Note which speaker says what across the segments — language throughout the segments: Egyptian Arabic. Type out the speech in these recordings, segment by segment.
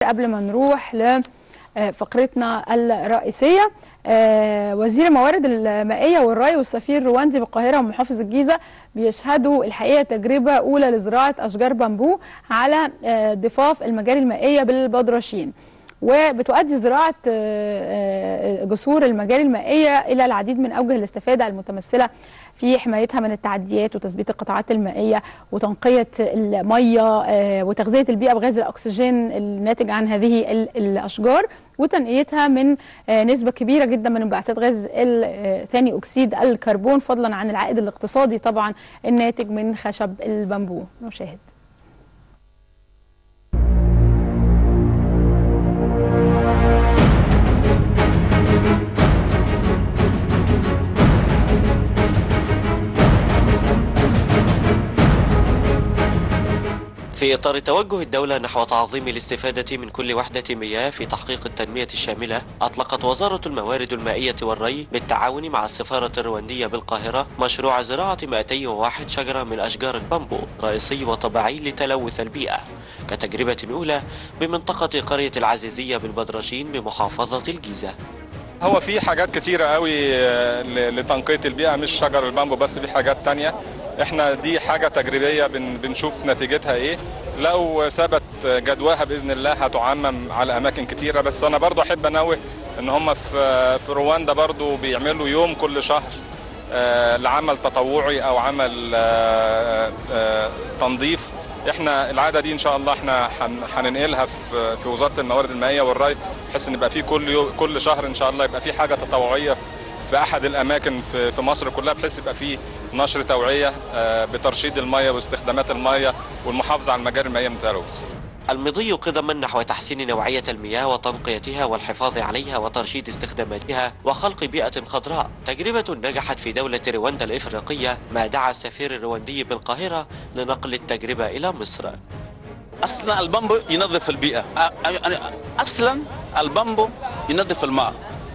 Speaker 1: قبل ما نروح لفقرتنا الرئيسيه آه، وزير الموارد المائيه والري والسفير الرواندي بالقاهره ومحافظ الجيزه بيشهدوا الحقيقه تجربه اولى لزراعه اشجار بامبو على آه، ضفاف المجاري المائيه بالبدرشين وبتؤدي زراعه آه، آه، جسور المجاري المائيه الى العديد من اوجه الاستفاده المتمثله في حمايتها من التعديات وتثبيت القطاعات المائيه وتنقيه الميه آه، وتغذيه البيئه بغاز الاكسجين الناتج عن هذه ال- الاشجار وتنقيتها من آه، نسبه كبيره جدا من انبعاثات غاز ال- آه، ثاني اكسيد الكربون فضلا عن العائد الاقتصادي طبعا الناتج من خشب البامبو نشاهد
Speaker 2: في إطار توجه الدولة نحو تعظيم الاستفادة من كل وحدة مياه في تحقيق التنمية الشاملة أطلقت وزارة الموارد المائية والري بالتعاون مع السفارة الرواندية بالقاهرة مشروع زراعة 201 شجرة من أشجار البامبو رئيسي وطبيعي لتلوث البيئة كتجربة أولى بمنطقة قرية العزيزية بالبدرشين بمحافظة الجيزة
Speaker 3: هو في حاجات كتيرة قوي آه، ل- لتنقية البيئة مش شجر البامبو بس في حاجات تانية احنا دي حاجة تجريبية بن بنشوف نتيجتها ايه لو ثبت جدواها بإذن الله هتعمم على أماكن كتيرة بس أنا برضو أحب أنوه إن هم في في رواندا برضو بيعملوا يوم كل شهر آه، لعمل تطوعي أو عمل آه، آه، تنظيف احنا العاده دي ان شاء الله احنا هن- هننقلها في في وزاره الموارد المائيه والري بحيث ان يبقى في كل يو كل شهر ان شاء الله يبقى في حاجه تطوعيه في في احد الاماكن في في مصر كلها بحيث يبقى في نشر توعيه آه، بترشيد الميه واستخدامات الميه والمحافظه على المجاري المائيه من التلوث
Speaker 2: المضي قدما نحو تحسين نوعية المياه وتنقيتها والحفاظ عليها وترشيد استخداماتها وخلق بيئة خضراء تجربة نجحت في دولة رواندا الإفريقية ما دعا السفير الرواندي بالقاهرة لنقل التجربة إلى مصر
Speaker 4: اصلا البامبو ينظف البيئه أ- يعني اصلا البامبو ينظف الماء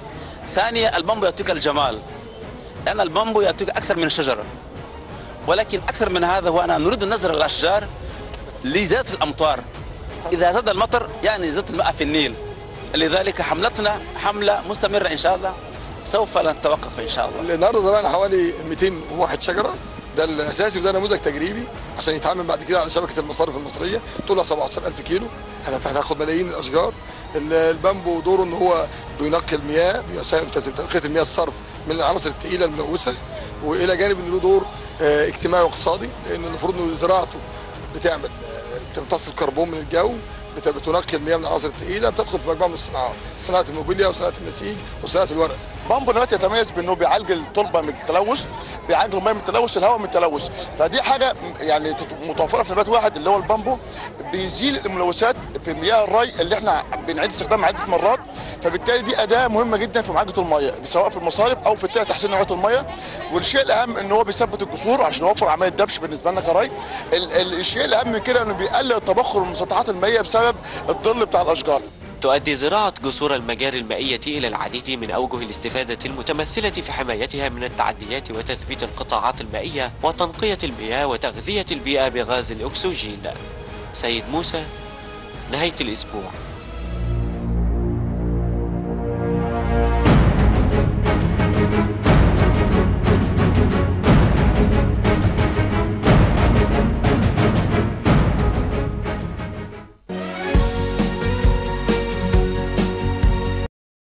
Speaker 4: ثانيا البامبو يعطيك الجمال لان البامبو يعطيك اكثر من شجره ولكن اكثر من هذا هو أنا نريد نزرع الاشجار لزياده الامطار اذا زاد المطر يعني زاد الماء في النيل لذلك حملتنا حمله مستمره ان شاء الله سوف لا نتوقف ان شاء الله
Speaker 5: النهارده زرعنا حوالي 201 شجره ده الاساسي وده نموذج تجريبي عشان يتعامل بعد كده على شبكه المصارف المصريه طولها 17000 كيلو هت- هتاخد ملايين الاشجار ال- البامبو دوره ان هو بينقي المياه بيساهم في تنقيه المياه الصرف من العناصر الثقيله الملوثه والى جانب انه له دور آه، اجتماعي واقتصادي لان المفروض انه زراعته بتعمل آه، بتمتص الكربون من الجو بت- بتنقي المياه من العناصر الثقيله بتدخل في مجموعه من الصناعات صناعه الموبيليا وصناعه النسيج وصناعه الورق
Speaker 6: بامبو دلوقتي يتميز بانه بيعالج التربه من التلوث بيعالج الميه من التلوث الهواء من التلوث فدي حاجه يعني تت- متوفره في نبات واحد اللي هو البامبو بيزيل الملوثات في مياه الري اللي احنا بنعيد استخدامها عده مرات فبالتالي دي اداه مهمه جدا في معالجه الميه سواء في المصارف او في تحسين نوعيه الميه والشيء الاهم ان هو بيثبت الجسور عشان يوفر عمليه دبش بالنسبه لنا كري ال- ال- الشيء الاهم من كده انه بيقلل التبخر من المسطحات المائيه بسبب الظل بتاع الاشجار
Speaker 2: تؤدي زراعة جسور المجاري المائية إلى العديد من أوجه الاستفادة المتمثلة في حمايتها من التعديات وتثبيت القطاعات المائية وتنقية المياه وتغذية البيئة بغاز الأكسجين سيد موسى نهاية الأسبوع